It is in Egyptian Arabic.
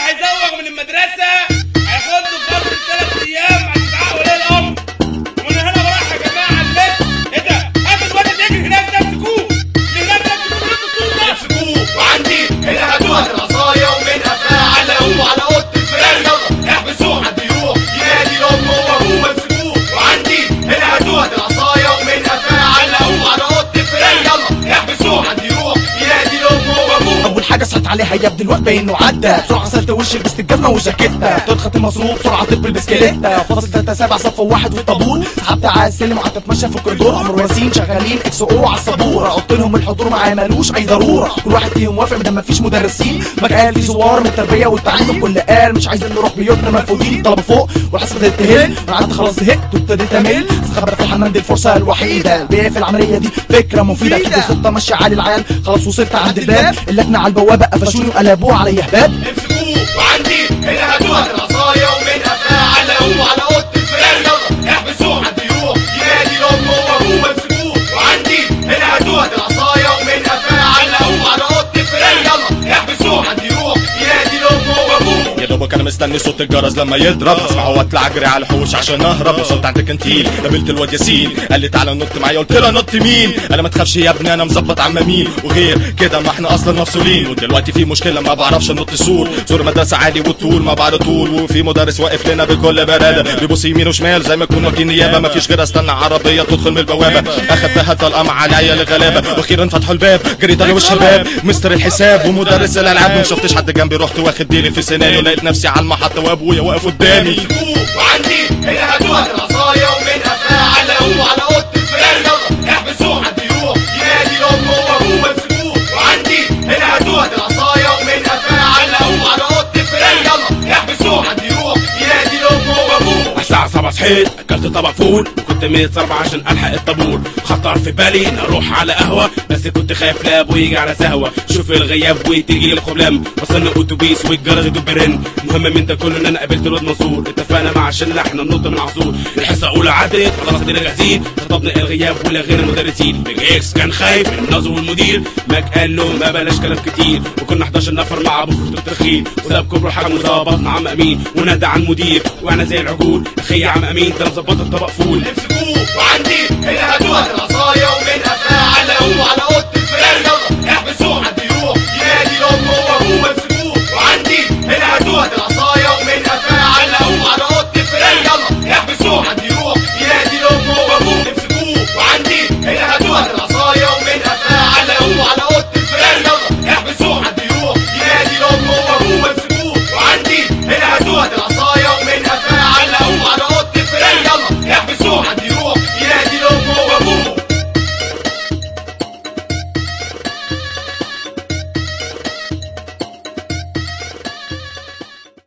هيزوغ من المدرسه هياخد له فتره ثلاث ايام هتزعقوا ولي الامر ومن هنا ورايح يا جماعه البيت ايه ده؟ هات الواد اللي يجري هناك ده امسكوه اللي هناك ده امسكوه انتوا ده امسكوه وعندي هنا هاتوها العصايه ومن قفاه علقوه على اوضه الفراخ يلا احبسوه حد يروح ينادي لامه وابوه امسكوه وعندي هنا هاتوها العصايه ومن قفاه علقوه على اوضه الفراخ يلا احبسوه حد يروح ينادي لامه وابوه اول حاجه صحت عليها يا ابن الواد باين انه عدى بسرعه غسلت وشي لبست الجزمه والجاكيته تضغط المصروف بسرعه طب البسكليته فاصل تلاته سبع صف واحد في الطابور سحبت على السلم وقعدت اتمشى في الكوريدور عمرو وياسين شغالين اكس او على السبوره قلت لهم الحضور معايا مالوش اي ضروره كل واحد فيهم موافق ما مفيش مدرسين مكان في زوار من التربيه والتعليم كل قال مش عايزين نروح بيوتنا مرفوضين الطلبه فوق والحسبه تتهل وانا قعدت خلاص زهقت وابتديت امل استخبى في الحمام دي الفرصه الوحيده البيع في العمليه دي فكره مفيده كانت الخطه ماشيه عالي العيال خلاص وصلت عند الباب اللجنه على البوابه قفشوني وقلبوها عليا هباب امسكوه وعندي هنا هاتوها العصايه ومن قفاه علقوه على اوضه الفراخ يلا احبسوه حد يروح ينادي لامه وابوه امسكوه وعندي هنا هاتوها العصايه ومن قفاه علقوه على اوضه الفراخ يلا احبسوه حد يروح ينادي لامه وابوه يا دوبك انا مستني صوت الجرس لما يضرب اسمعه واطلع اجري على الحوش عشان اهرب وصلت عند الكانتين قابلت الواد ياسين قال لي تعالى نط معايا قلت له نط مين قال ما تخافش يا ابني انا مظبط عم مين وغير كده ما احنا اصلا مفصولين ودلوقتي في مشكله ما بعرفش انط السور سور مدرسه عالي والطول ما بعد طول وفي مدرس واقف لنا بكل براده بيبص يمين وشمال زي ما يكون واكلين نيابه ما فيش غير استنى عربيه تدخل من البوابه اخدتها طلقه على العيال الغلابه واخيرا فتحوا الباب جريت انا والشباب مستر الحساب ومدرس الالعاب ما شفتش حد جنبي رحت واخد ديلي في سناني ولقيت نفسي على المحطه وابويا واقف قدامي امسكوه وعندي هنا هاتوها العصايه ومن قفاه علقوه على اوضه الفراخ يلا احبسوه حد يروح ينادي لامه وابوه امسكوه وعندي هنا هاتوها العصايه ومن قفاه علقوه على اوضه الفراخ يلا احبسوه حد يروح ينادي لامه وابوه الساعة 7 صحيت أكلت طبق فول وكنت متصرف عشان ألحق الطابور خطر في بالي إن أروح على قهوة بس كنت خايف لاب ويجي على سهوة شوف الغياب وتيجي الخبلام وصلنا أتوبيس والجرس يدوب برن المهم من ده كله إن أنا قابلت الواد منصور اتفقنا مع الشلة إحنا ننط من عصور الحصة الأولى عدت خلاص كده جاهزين خطبنا الغياب ولا غير المدرسين بيج إكس كان خايف من الناظر والمدير ماك قال له ما بلاش كلام كتير وكنا 11 نفر مع أبو خطوط الترخيم وساب كبره حكم وظبطنا عم أمين ونادى على المدير وأنا زي العجول أخي يا عم أمين ده مظبط الطبق فول امسكوه وعندي هنا هاتوها العصايه ومن قفاه علقوه على اوضه